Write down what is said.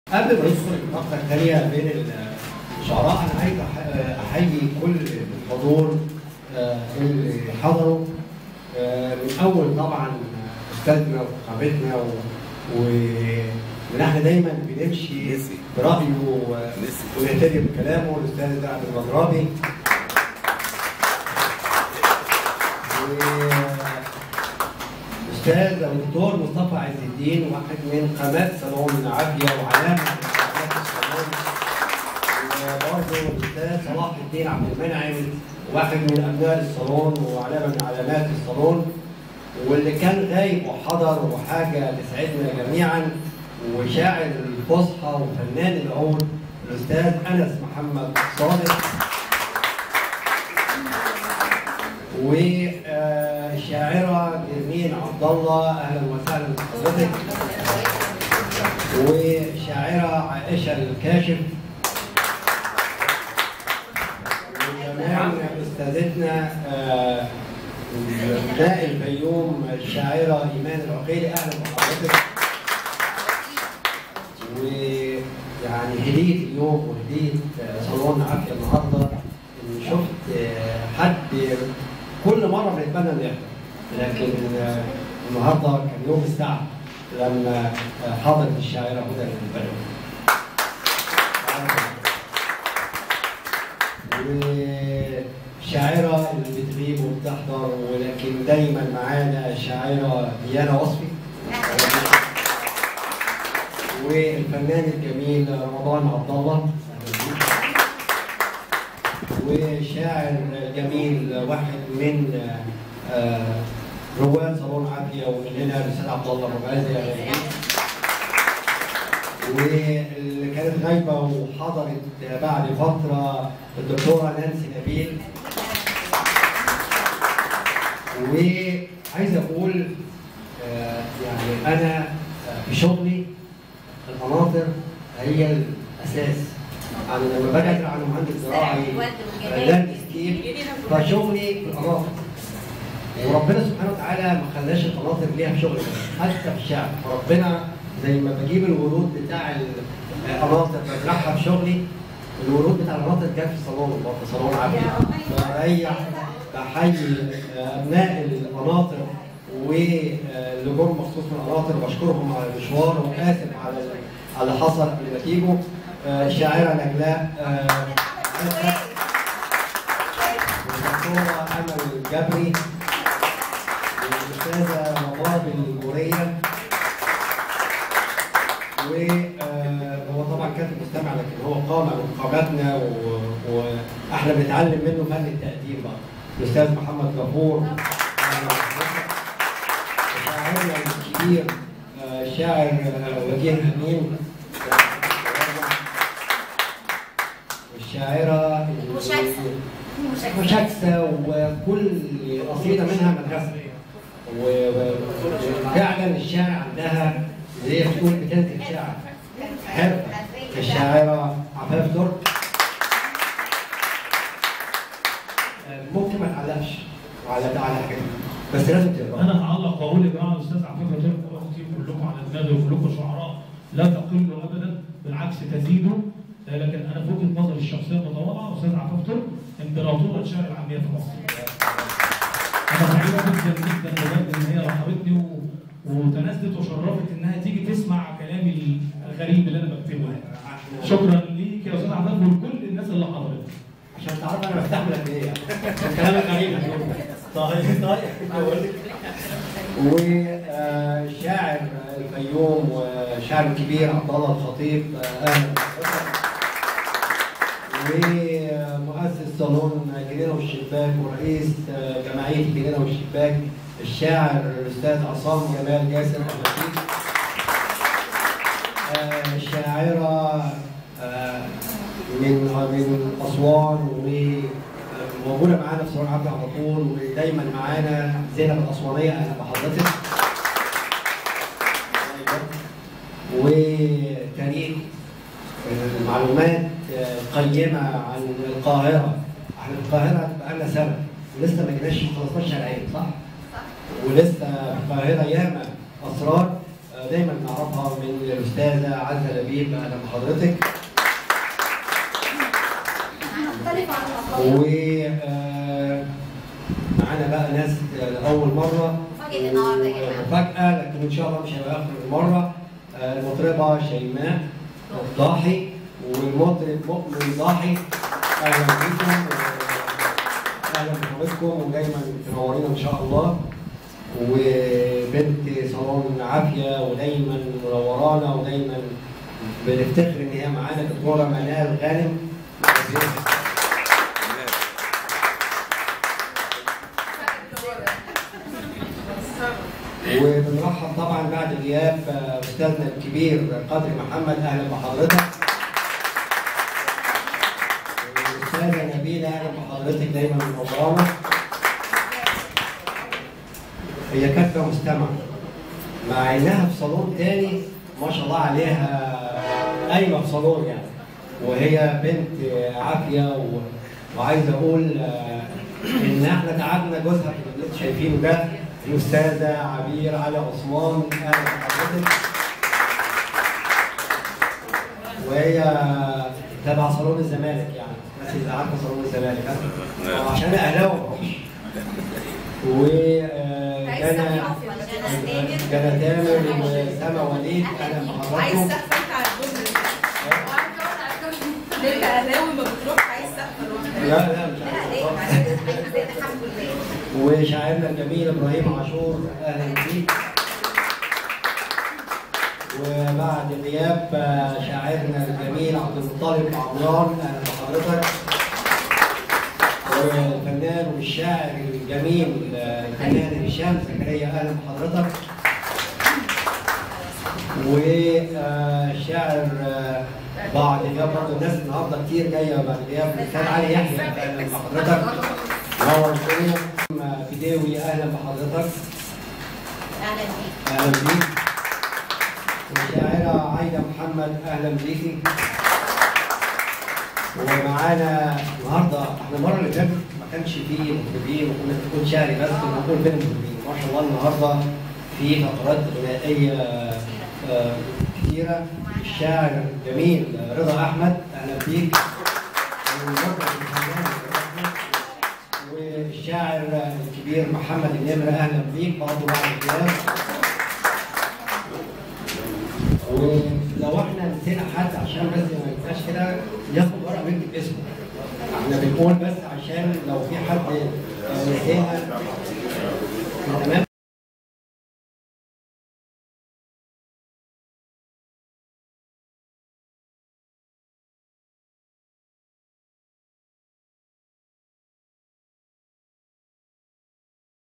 قبل ما ندخل الفقره الثانيه بين الشعراء انا عايز أح- احيي كل الحضور آه، اللي حضروا آه، من اول طبعا استاذنا وصاحبتنا و- ومن احنا دايما بنمشي نسي. برايه و- نسي. ونهتدي بكلامه الاستاذ عبد المغربي الاستاذ الدكتور مصطفى عز الدين واحد من قامات صالون العافيه وعلامه من علامات الصالون وبرضه الاستاذ صلاح الدين عبد المنعم واحد من ابناء الصالون وعلامه من علامات الصالون واللي كان غايب وحضر وحاجه تسعدنا جميعا وشاعر الفصحى وفنان العود الاستاذ انس محمد صادق والشاعره نرمين عبد الله اهلا وسهلا بحضرتك وشاعره عائشه الكاشف وكمان استاذتنا آه، ابناء الفيوم الشاعره ايمان العقيلي اهلا بحضرتك ويعني هديه اليوم وهديه آه، صالون عافيه النهارده ان شفت آه، حد كل مره بنتمنى انه يحضر لكن آه، النهارده كان يوم السعد لما آه، حضرت الشاعره هدى البدوي. والشاعرة اللي بتغيب وبتحضر ولكن دايما معانا الشاعرة ديانا وصفي والفنان الجميل رمضان عبد الله وشاعر جميل واحد من آه، رواد صالون عافية ومن هنا الأستاذ عبد الله رمازي أهلا بيك. واللي كانت غايبه وحضرت بعد فتره الدكتوره نانسي نبيل وعايز اقول آه، يعني انا آه، في شغلي القناطر هي الاساس يعني لما باجي ادرس على مهندس زراعي آه، لاندسكيب فشغلي في القناطر وربنا سبحانه وتعالى ما خلاش القناطر ليها في شغل بس، حتى في الشعب فربنا زي ما بجيب الورود بتاع القناطر بزرعها في شغلي الورود بتاع القناطر جت في صالون برضه صالون عافيه بريح بحيي ابناء القناطر واللي جم مخصوص من القناطر بشكرهم على المشوار واسف على على اللي حصل قبل ما تيجوا آه، الشاعره نجلاء آه، والدكتوره امل الجبري والاستاذه رباب الجوريه وهو طبعا كاتب مستمع لكن هو قام من قاماتنا و- واحنا بنتعلم منه فن التقديم بقى الاستاذ محمد غفور شاعرنا الكبير آه، الشاعر آه، وجيه امين والشاعره مشاكسة. مشاكسه وكل قصيده منها مدرسه و- وفعلا الشاعر عندها زي ما بتقول بتنتج شعر حرفه الشاعره عفاف ترك آه، ممكن ما تعلقش على على حاجه بس لازم تقرا انا هعلق واقول يا جماعه الاستاذ عفاف ترك واختي كلكم على دماغي وكلكم شعراء لا تقلوا ابدا بالعكس تزيدوا آه، لكن انا في وجهه نظري الشخصيه المتواضعه استاذ عفاف ترك امبراطوره شعر العاميه في مصر. انا سعيده جدا جدا بجد ان هي رحبتني و... وتنازلت وشرفت انها تيجي تسمع كلامي الغريب اللي انا بكتبه ده. شكرا ليك يا استاذ عفاف ولكل الناس اللي حضرت. عشان تعرف انا بستحمل قد ايه كلامك غريب طيب طيب وشاعر الفيوم وشاعر الكبير عبد الله الخطيب آه، اهلا ومؤسس صالون جنينه والشباك ورئيس آه، جمعيه جنينه والشباك الشاعر الاستاذ عصام جمال جاسر اهلا بيك آه، الشاعرة آه، من من أسوان وموجودة معانا في صالون عبد على طول ودايما معانا زينب الأسوانية أهلا بحضرتك. وتاريخ آه، معلومات آه، قيمة عن القاهرة. احنا في القاهرة بقالنا سنة ولسه ما جيناش ما خلصناش شرعين صح؟ ولسه في القاهرة ياما أسرار آه، دايما نعرفها من الاستاذه عزه لبيب اهلا بحضرتك مختلفة عن و الأطفال آه، معانا بقى ناس لاول مره مفاجأة النهاردة يا جماعة. مفاجاه لكن ان شاء الله مش هيبقى اخر المره آه، المطربه شيماء ضاحي والمطرب مؤمن ضاحي اهلا بكم اهلا بحضراتكم ودايما تنورينا ان شاء الله وبنت صالون عافيه ودايما منورانا ودايما بنفتخر ان هي معانا دكتوره منال غانم وبنرحب طبعا بعد غياب آه، استاذنا الكبير قدري محمد اهلا بحضرتك الاستاذه نبيله اهلا بحضرتك دايما منورانا هي كاتبه مستمع مع انها في صالون تاني ما شاء الله عليها قايمه في صالون يعني وهي بنت عافيه و... وعايز اقول آه، ان احنا تعبنا جوزها في اللي انتوا شايفينه ده الاستاذه عبير علي عثمان اهلا بحضرتك وهي تبع صالون الزمالك يعني بس اذا عارفه صالون الزمالك ها؟ عشان اهلاوي وكان كان تامر وسما وليد اهلا عايز بحضراتكم سقف انت على الجمله دي انت اهلاوي ما بتروح عايز سقف لوحدك لا لا مش عارف الحمد لله وشاعرنا الجميل ابراهيم عاشور اهلا بيك وبعد غياب شاعرنا الجميل عبد المطلب عمران اهلا بحضرتك والفنان والشاعر الجميل الفنان هشام زكريا اهلا بحضرتك والشاعر بعد غياب برضه الناس النهارده كتير جايه بعد غياب الاستاذ علي يحيى اهلا بحضرتك نور الدنيا بداوي اهلا بحضرتك أهلا بيك اهلا بيك والشاعرة عايدة محمد اهلا بيكي ومعانا النهارده احنا المره اللي فاتت ما كانش فيه مطربين وكنا بنقول شعري بس وبنقول فين مطربين ما شاء الله النهارده في فقرات غنائيه آه، كتيره الشاعر الجميل رضا احمد اهلا بيك والمطرب الفنان رضا أحمد. والشاعر الكبير محمد النمر اهلا بيك برضه بعد الغياب ولو احنا نسينا حد عشان بس ما يبقاش كده ياخد ورقه ويكتب اسمه احنا بنقول بس عشان لو في حد آه، نسينا تمام